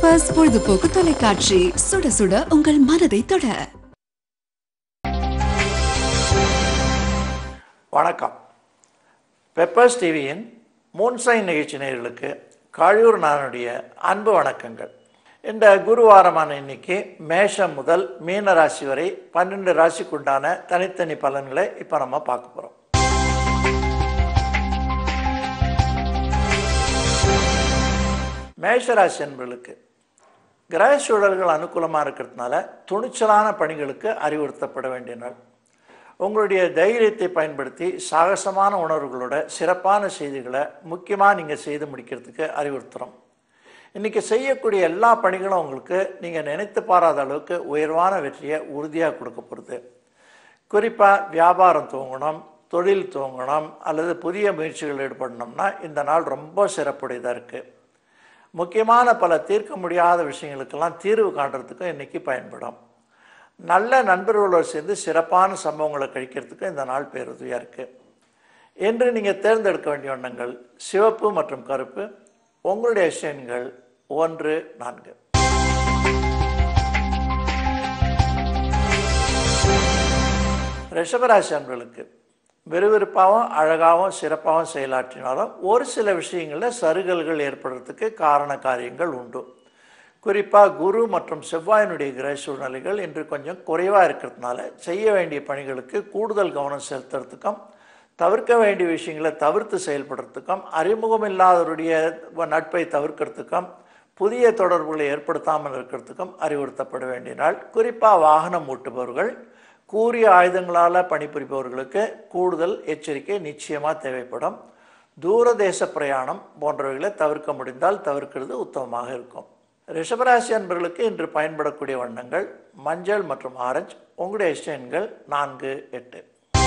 peppers பொழுதுபோக்கு தொலைக்காட்சி சுட சுட உங்கள் மனதை தொட வணக்கம் பெப்பர்ஸ் டிவியின் மூன்சைன் நிகழ்ச்சி நேயர்களுக்கு காழியூர் நானுடைய அன்பு வணக்கங்கள் இந்த குருவாரமான இன்னைக்கு மேஷம் முதல் மீன ராசி வரை பன்னெண்டு ராசிக்குண்டான தனித்தனி பலன்களை இப்போ நம்ம பார்க்க போகிறோம் மேஷராசி என்பர்களுக்கு கிரக சூழல்கள் அனுகூலமாக இருக்கிறதுனால துணிச்சலான பணிகளுக்கு அறிவுறுத்தப்பட வேண்டிய நாள் உங்களுடைய தைரியத்தை பயன்படுத்தி சாகசமான உணர்வுகளோட சிறப்பான செய்திகளை முக்கியமாக நீங்கள் செய்து முடிக்கிறதுக்கு அறிவுறுத்துகிறோம் இன்றைக்கி செய்யக்கூடிய எல்லா பணிகளும் உங்களுக்கு நீங்கள் நினைத்து பாராத அளவுக்கு உயர்வான வெற்றியை உறுதியாக கொடுக்க போகிறது குறிப்பாக வியாபாரம் துவங்கணும் தொழில் துவங்கணும் அல்லது புதிய முயற்சிகள் ஈடுபடணும்னா இந்த நாள் ரொம்ப சிறப்புடையதாக இருக்குது முக்கியமான பல தீர்க்க முடியாத விஷயங்களுக்கெல்லாம் தீர்வு காண்றதுக்கும் இன்றைக்கி பயன்படும் நல்ல நண்பர்களோடு சேர்ந்து சிறப்பான சம்பவங்களை கழிக்கிறதுக்கு இந்த நாள் பேருதவியாக இருக்குது என்று நீங்கள் தேர்ந்தெடுக்க வேண்டிய எண்ணங்கள் சிவப்பு மற்றும் கருப்பு உங்களுடைய விஷயங்கள் ஒன்று நான்கு ரிஷபராசி அன்பர்களுக்கு விறுவிறுப்பாகவும் அழகாகவும் சிறப்பாகவும் செயலாற்றினாலும் ஒரு சில விஷயங்களில் சருகல்கள் ஏற்படுறதுக்கு காரண காரியங்கள் உண்டு குறிப்பாக குரு மற்றும் செவ்வாயினுடைய கிரக சூழ்நிலைகள் இன்று கொஞ்சம் குறைவாக இருக்கிறதுனால செய்ய வேண்டிய பணிகளுக்கு கூடுதல் கவனம் செலுத்துறதுக்கும் தவிர்க்க வேண்டிய விஷயங்களை தவிர்த்து செயல்படுறதுக்கும் அறிமுகம் இல்லாதவருடைய நட்பை தவிர்க்கிறதுக்கும் புதிய தொடர்புகளை ஏற்படுத்தாமல் இருக்கிறதுக்கும் அறிவுறுத்தப்பட வேண்டிய நாள் குறிப்பாக வாகனம் ஓட்டுபவர்கள் கூறிய ஆயுதங்களால் பணிபுரிபவர்களுக்கு கூடுதல் எச்சரிக்கை நிச்சயமாக தேவைப்படும் தூரதேச பிரயாணம் போன்றவைகளை தவிர்க்க முடிந்தால் தவிர்க்கிறது உத்தமமாக இருக்கும் ரிஷபராசி அன்பர்களுக்கு இன்று பயன்படக்கூடிய வண்ணங்கள் மஞ்சள் மற்றும் ஆரஞ்சு உங்களுடைய எண்கள் நான்கு எட்டு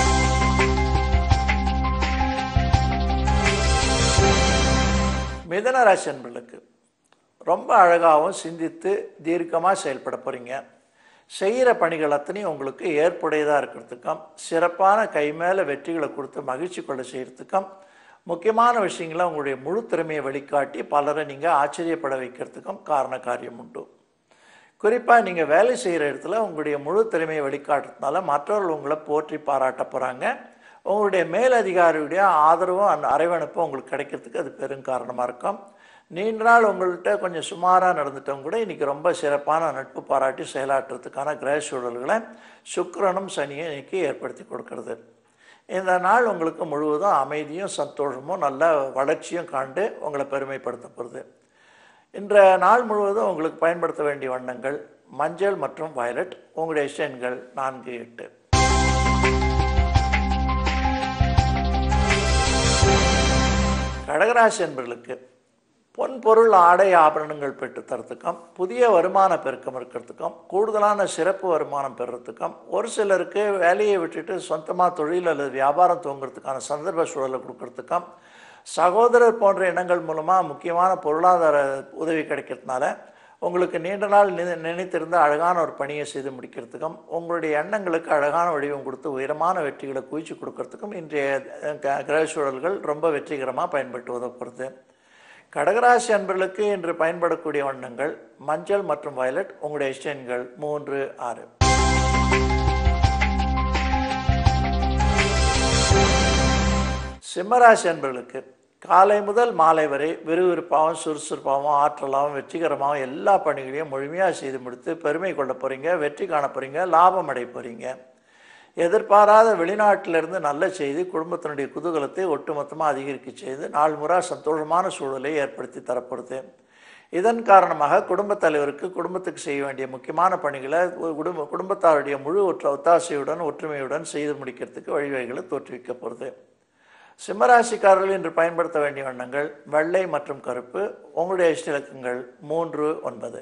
மிதன ராசி அன்பர்களுக்கு ரொம்ப அழகாகவும் சிந்தித்து தீர்க்கமாக செயல்பட போகிறீங்க செய்கிற பணிகள் அத்தனையும் உங்களுக்கு ஏற்புடையதாக இருக்கிறதுக்கும் சிறப்பான கை மேலே வெற்றிகளை கொடுத்து மகிழ்ச்சி கொள்ள செய்கிறதுக்கும் முக்கியமான விஷயங்களை உங்களுடைய முழு திறமையை வெளிக்காட்டி பலரை நீங்கள் ஆச்சரியப்பட வைக்கிறதுக்கும் காரண காரியம் உண்டு குறிப்பாக நீங்கள் வேலை செய்கிற இடத்துல உங்களுடைய முழு திறமையை வெளிக்காட்டுறதுனால மற்றவர்கள் உங்களை போற்றி பாராட்ட போகிறாங்க உங்களுடைய மேலதிகாரியுடைய ஆதரவும் அந்த அரவணைப்பும் உங்களுக்கு கிடைக்கிறதுக்கு அது பெரும் காரணமாக இருக்கும் நீண்ட நாள் உங்கள்கிட்ட கொஞ்சம் சுமாராக நடந்துட்டவங்க கூட இன்றைக்கி ரொம்ப சிறப்பான நட்பு பாராட்டி செயலாற்றுறதுக்கான கிரக சூழல்களை சுக்கிரனும் சனியும் இன்றைக்கி ஏற்படுத்தி கொடுக்கறது இந்த நாள் உங்களுக்கு முழுவதும் அமைதியும் சந்தோஷமும் நல்ல வளர்ச்சியும் காண்டு உங்களை பெருமைப்படுத்த போகிறது இன்ற நாள் முழுவதும் உங்களுக்கு பயன்படுத்த வேண்டிய வண்ணங்கள் மஞ்சள் மற்றும் வயலட் உங்களுடைய எண்கள் நான்கு எட்டு கடகராசி என்பர்களுக்கு பொன் பொருள் ஆடை ஆபரணங்கள் பெற்று தரத்துக்கும் புதிய வருமான பெருக்கம் இருக்கிறதுக்கும் கூடுதலான சிறப்பு வருமானம் பெறுறதுக்கும் ஒரு சிலருக்கு வேலையை விட்டுட்டு சொந்தமாக தொழில் அல்லது வியாபாரம் துவங்குறதுக்கான சந்தர்ப்ப சூழலை கொடுக்கறதுக்கும் சகோதரர் போன்ற எண்ணங்கள் மூலமாக முக்கியமான பொருளாதார உதவி கிடைக்கிறதுனால உங்களுக்கு நீண்ட நாள் நி- நினைத்திருந்த அழகான ஒரு பணியை செய்து முடிக்கிறதுக்கும் உங்களுடைய எண்ணங்களுக்கு அழகான வடிவம் கொடுத்து உயரமான வெற்றிகளை குவிச்சு கொடுக்கறதுக்கும் இன்றைய அஹ், க- கிரக சூழல்கள் ரொம்ப வெற்றிகரமாக பயன்பட்டு உதவுறது கடகராசி அன்பர்களுக்கு இன்று பயன்படக்கூடிய வண்ணங்கள் மஞ்சள் மற்றும் வயலட் உங்களுடைய எண்கள் மூன்று ஆறு சிம்மராசி அன்பர்களுக்கு காலை முதல் மாலை வரை விறுவிறுப்பாகவும் சுறுசுறுப்பாகவும் ஆற்றலாகவும் வெற்றிகரமாகவும் எல்லா பணிகளையும் முழுமையாக செய்து முடித்து பெருமை கொள்ள போகிறீங்க வெற்றி காண போகிறீங்க லாபம் அடைய போகிறீங்க எதிர்பாராத வெளிநாட்டிலிருந்து நல்ல செய்தி குடும்பத்தினுடைய குதூகலத்தை ஒட்டுமொத்தமாக அதிகரிக்க செய்து நாள் முறை சந்தோஷமான சூழலை ஏற்படுத்தி தரப்படுது இதன் காரணமாக குடும்பத் தலைவருக்கு குடும்பத்துக்கு செய்ய வேண்டிய முக்கியமான பணிகளை ஒரு குடும்ப குடும்பத்தாருடைய முழு ஒற்ற ஒத்தாசையுடன் ஒற்றுமையுடன் செய்து முடிக்கிறதுக்கு வழிவகைகளை தோற்றுவிக்க போகிறது சிம்மராசிக்காரர்கள் இன்று பயன்படுத்த வேண்டிய வண்ணங்கள் வெள்ளை மற்றும் கருப்பு உங்களுடைய இஷ்ட இலக்கங்கள் மூன்று ஒன்பது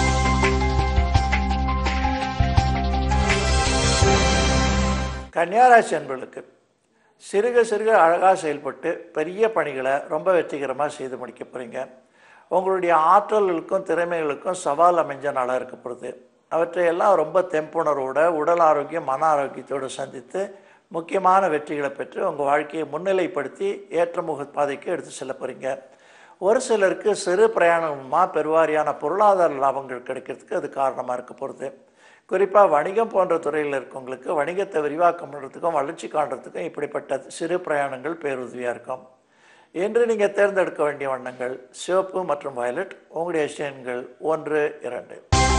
கன்னியாராசி அன்பர்களுக்கு சிறுக சிறுக அழகாக செயல்பட்டு பெரிய பணிகளை ரொம்ப வெற்றிகரமாக செய்து முடிக்க போகிறீங்க உங்களுடைய ஆற்றல்களுக்கும் திறமைகளுக்கும் சவால் அமைஞ்ச நாளாக இருக்கப்படுது அவற்றையெல்லாம் ரொம்ப தெம்புணர்வோட உடல் ஆரோக்கியம் மன ஆரோக்கியத்தோடு சந்தித்து முக்கியமான வெற்றிகளை பெற்று உங்கள் வாழ்க்கையை முன்னிலைப்படுத்தி ஏற்றமுக பாதைக்கு எடுத்து செல்ல போகிறீங்க ஒரு சிலருக்கு சிறு பிரயாணமாக பெருவாரியான பொருளாதார லாபங்கள் கிடைக்கிறதுக்கு அது காரணமாக இருக்க போகிறது குறிப்பாக வணிகம் போன்ற துறையில் இருக்கவங்களுக்கு வணிகத்தை விரிவாக்கம் பண்ணுறதுக்கும் வளர்ச்சி காண்றதுக்கும் இப்படிப்பட்ட சிறு பிரயாணங்கள் பேருதவியாக இருக்கும் இன்று நீங்கள் தேர்ந்தெடுக்க வேண்டிய வண்ணங்கள் சிவப்பு மற்றும் வயலட் உங்களுடைய எண்கள் ஒன்று இரண்டு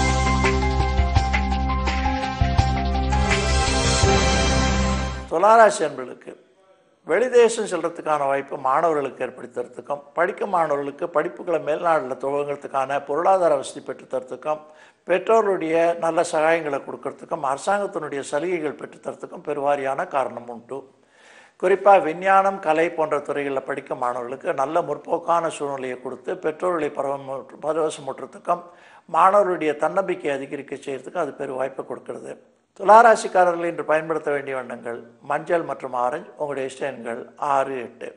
துளாராசி அன்பர்களுக்கு வெளிதேசம் செல்றதுக்கான வாய்ப்பு மாணவர்களுக்கு ஏற்படுத்துறதுக்கும் படிக்கும் மாணவர்களுக்கு படிப்புகளை மேல்நாட்டில் துவங்கிறதுக்கான பொருளாதார வசதி பெற்று தரத்துக்கும் பெற்றோருடைய நல்ல சகாயங்களை கொடுக்கறதுக்கும் அரசாங்கத்தினுடைய சலுகைகள் பெற்று தரத்துக்கும் பெருவாரியான காரணம் உண்டு குறிப்பாக விஞ்ஞானம் கலை போன்ற துறைகளில் படிக்கும் மாணவர்களுக்கு நல்ல முற்போக்கான சூழ்நிலையை கொடுத்து பெற்றோர்களை பரவம் பரவசமூட்டுறதுக்கும் மாணவர்களுடைய தன்னம்பிக்கை அதிகரிக்க செய்கிறதுக்கும் அது பெரு வாய்ப்பை கொடுக்கிறது துளாராசிக்காரர்கள் இன்று பயன்படுத்த வேண்டிய வண்ணங்கள் மஞ்சள் மற்றும் ஆரஞ்சு உங்களுடைய இஷ்ட எண்கள் ஆறு எட்டு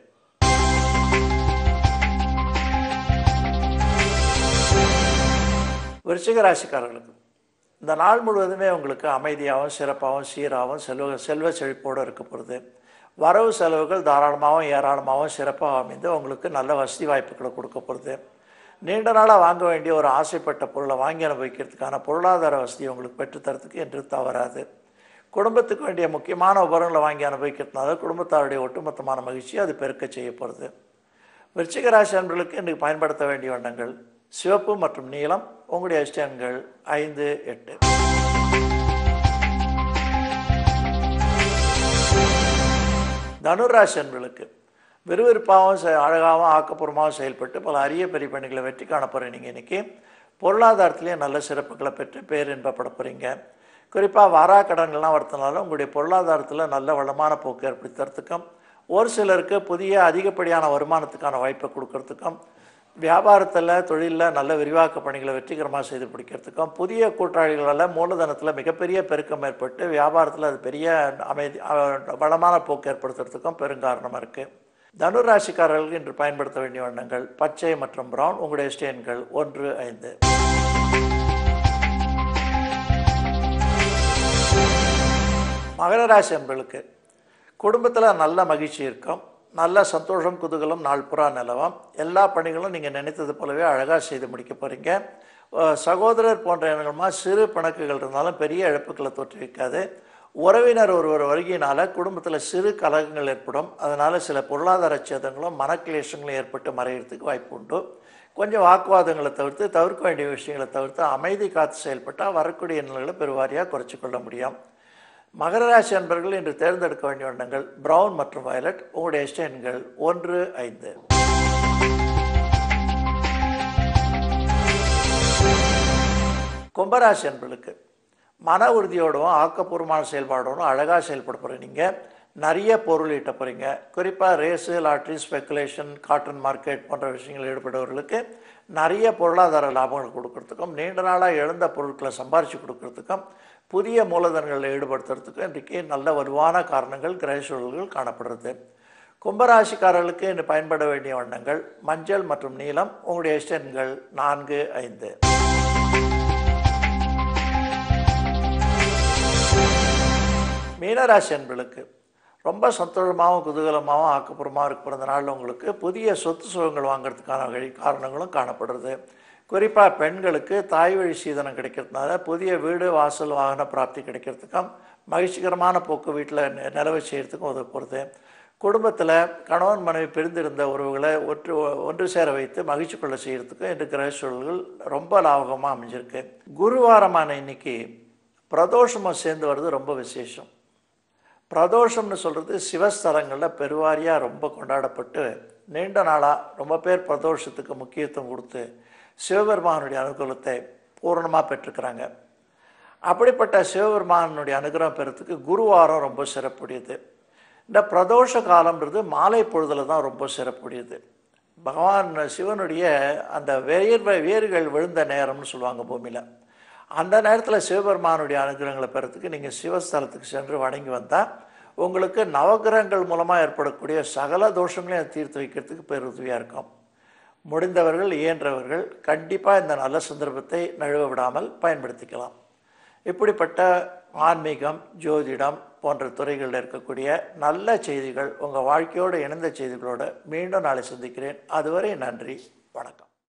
விருச்சிக ராசிக்காரர்களுக்கு இந்த நாள் முழுவதுமே உங்களுக்கு அமைதியாகவும் சிறப்பாகவும் சீராகவும் செல்வ செல்வ செழிப்போடு இருக்க போகிறது வரவு செலவுகள் தாராளமாகவும் ஏராளமாகவும் சிறப்பாக அமைந்து உங்களுக்கு நல்ல வசதி வாய்ப்புகளை கொடுக்க போகிறது நீண்ட நாளாக வாங்க வேண்டிய ஒரு ஆசைப்பட்ட பொருளை வாங்கி அனுபவிக்கிறதுக்கான பொருளாதார வசதி உங்களுக்கு பெற்றுத்தரத்துக்கு என்று தவறாது குடும்பத்துக்கு வேண்டிய முக்கியமான உபகரணங்களை வாங்கி அனுபவிக்கிறதுனால குடும்பத்தாருடைய ஒட்டுமொத்தமான மகிழ்ச்சி அது பெருக்க செய்ய போகிறது விருச்சிக ராசி அன்பர்களுக்கு இன்றைக்கு பயன்படுத்த வேண்டிய வண்ணங்கள் சிவப்பு மற்றும் நீலம் உங்களுடைய இஷ்டங்கள் ஐந்து எட்டு தனுராசி அன்பர்களுக்கு விறுவிறுப்பாகவும் செ அழகாகவும் ஆக்கப்பூர்வமாகவும் செயல்பட்டு பல அரிய பெரிய பணிகளை வெற்றி காண போகிறீங்க நீங்கள் இன்றைக்கி பொருளாதாரத்திலேயே நல்ல சிறப்புகளை பெற்று பேரின்பப்பட போகிறீங்க குறிப்பாக வாரா கடன்கள்லாம் வரதுனால உங்களுடைய பொருளாதாரத்தில் நல்ல வளமான போக்கு ஏற்படுத்துறதுக்கும் ஒரு சிலருக்கு புதிய அதிகப்படியான வருமானத்துக்கான வாய்ப்பை கொடுக்கறதுக்கும் வியாபாரத்தில் தொழிலில் நல்ல விரிவாக்க பணிகளை வெற்றிகரமாக செய்து பிடிக்கிறதுக்கும் புதிய கூட்டாளிகளால் மூலதனத்தில் மிகப்பெரிய பெருக்கம் ஏற்பட்டு வியாபாரத்தில் அது பெரிய அமைதி அஹ், வளமான போக்கு ஏற்படுத்துறதுக்கும் பெருங்காரணமாக இருக்குது தனுராசிக்காரர்களுக்கு இன்று பயன்படுத்த வேண்டிய வண்ணங்கள் பச்சை மற்றும் பிரவுன் உங்களுடைய ஸ்டேன்கள் ஒன்று ஐந்து மகர ராசி அன்பர்களுக்கு குடும்பத்தில் நல்ல மகிழ்ச்சி இருக்கும் நல்ல சந்தோஷம் குதூகலம் நாள் புறா நிலவும் எல்லா பணிகளும் நீங்கள் நினைத்தது போலவே அழகாக செய்து முடிக்க போகிறீங்க அஹ் சகோதரர் போன்ற இனங்களுமா சிறு பிணக்குகள் இருந்தாலும் பெரிய இழப்புகளை தோற்றுவிக்காது உறவினர் ஒருவர் வருகையினால் குடும்பத்தில் சிறு கலகங்கள் ஏற்படும் அதனால் சில பொருளாதார சேதங்களும் மனக்கிளேஷங்களும் ஏற்பட்டு மறைகிறதுக்கு வாய்ப்பு உண்டு கொஞ்சம் வாக்குவாதங்களை தவிர்த்து தவிர்க்க வேண்டிய விஷயங்களை தவிர்த்து அமைதி காத்து செயல்பட்டால் வரக்கூடிய நிலைகளை பெருவாரியாக குறைச்சி கொள்ள முடியும் மகர ராசி அன்பர்கள் இன்று தேர்ந்தெடுக்க வேண்டிய வண்ணங்கள் பிரவுன் மற்றும் வயலட் உங்களுடைய இஷ்ட எண்கள் ஒன்று ஐந்து கும்பராசி அன்பர்களுக்கு மன உறுதியோடவும் ஆக்கப்பூர்வமான செயல்பாடோடும் அழகாக செயல்பட போகிறீங்க நீங்கள் நிறைய பொருள் ஈட்ட போகிறீங்க குறிப்பாக race lottery speculation cotton market போன்ற விஷயங்கள் ஈடுபடுவர்களுக்கு நிறைய பொருளாதார லாபங்கள் கொடுக்கறதுக்கும் நீண்ட நாளாக இழந்த பொருட்களை சம்பாரித்து கொடுக்கறதுக்கும் புதிய மூலதனங்களில் ஈடுபடுத்துறதுக்கும் இன்றைக்கு நல்ல வலுவான காரணங்கள் கிரக சூழல்கள் காணப்படுறது கும்பராசிக்காரர்களுக்கு இன்று பயன்பட வேண்டிய வண்ணங்கள் மஞ்சள் மற்றும் நீலம் உங்களுடைய இஷ்டன்கள் நான்கு ஐந்து மீனராசி அன்பர்களுக்கு ரொம்ப சந்தோஷமாகவும் குதூகலமாகவும் ஆக்கப்பூர்வமாக இருக்க பிறந்த நாளில் உங்களுக்கு புதிய சொத்து சுகங்கள் வாங்குறதுக்கான வழி காரணங்களும் காணப்படுறது குறிப்பாக பெண்களுக்கு தாய் வழி சீதனம் கிடைக்கிறதுனால புதிய வீடு வாசல் வாகன பிராப்தி கிடைக்கிறதுக்கும் மகிழ்ச்சிகரமான போக்கு வீட்டில் நிலவு செய்கிறதுக்கும் உதவுறது குடும்பத்தில் கணவன் மனைவி பிரிந்திருந்த உறவுகளை ஒற்று ஒன்று சேர வைத்து மகிழ்ச்சி கொள்ள செய்கிறதுக்கும் இன்று கிரக சூழல்கள் ரொம்ப லாபகமாக அமைஞ்சிருக்கு குருவாரமான இன்னைக்கு பிரதோஷமும் சேர்ந்து வர்றது ரொம்ப விசேஷம் பிரதோஷம்னு சொல்கிறது சிவஸ்தலங்களில் பெருவாரியாக ரொம்ப கொண்டாடப்பட்டு நீண்ட நாளாக ரொம்ப பேர் பிரதோஷத்துக்கு முக்கியத்துவம் கொடுத்து சிவபெருமானுடைய அனுகூலத்தை பூரணமாக பெற்றுக்கிறாங்க அப்படிப்பட்ட சிவபெருமானுடைய அனுகிரகம் பெறத்துக்கு குருவாரம் ரொம்ப சிறப்புடையது இந்த பிரதோஷ காலம்ன்றது மாலை பொழுதில் தான் ரொம்ப சிறப்புடையது பகவான் சிவனுடைய அந்த வேர்வை வேர்கள் விழுந்த நேரம்னு சொல்லுவாங்க பூமியில் அந்த நேரத்தில் சிவபெருமானுடைய அனுகிரகங்களை பெறத்துக்கு நீங்கள் சிவஸ்தலத்துக்கு சென்று வணங்கி வந்தால் உங்களுக்கு நவகிரகங்கள் மூலமாக ஏற்படக்கூடிய சகல தோஷங்களையும் தீர்த்து வைக்கிறதுக்கு பேருதவியாக இருக்கும் முடிந்தவர்கள் இயன்றவர்கள் கண்டிப்பாக இந்த நல்ல சந்தர்ப்பத்தை நழுவ விடாமல் பயன்படுத்திக்கலாம் இப்படிப்பட்ட ஆன்மீகம் ஜோதிடம் போன்ற துறைகளில் இருக்கக்கூடிய நல்ல செய்திகள் உங்கள் வாழ்க்கையோடு இணைந்த செய்திகளோடு மீண்டும் நாளை சந்திக்கிறேன் அதுவரை நன்றி வணக்கம்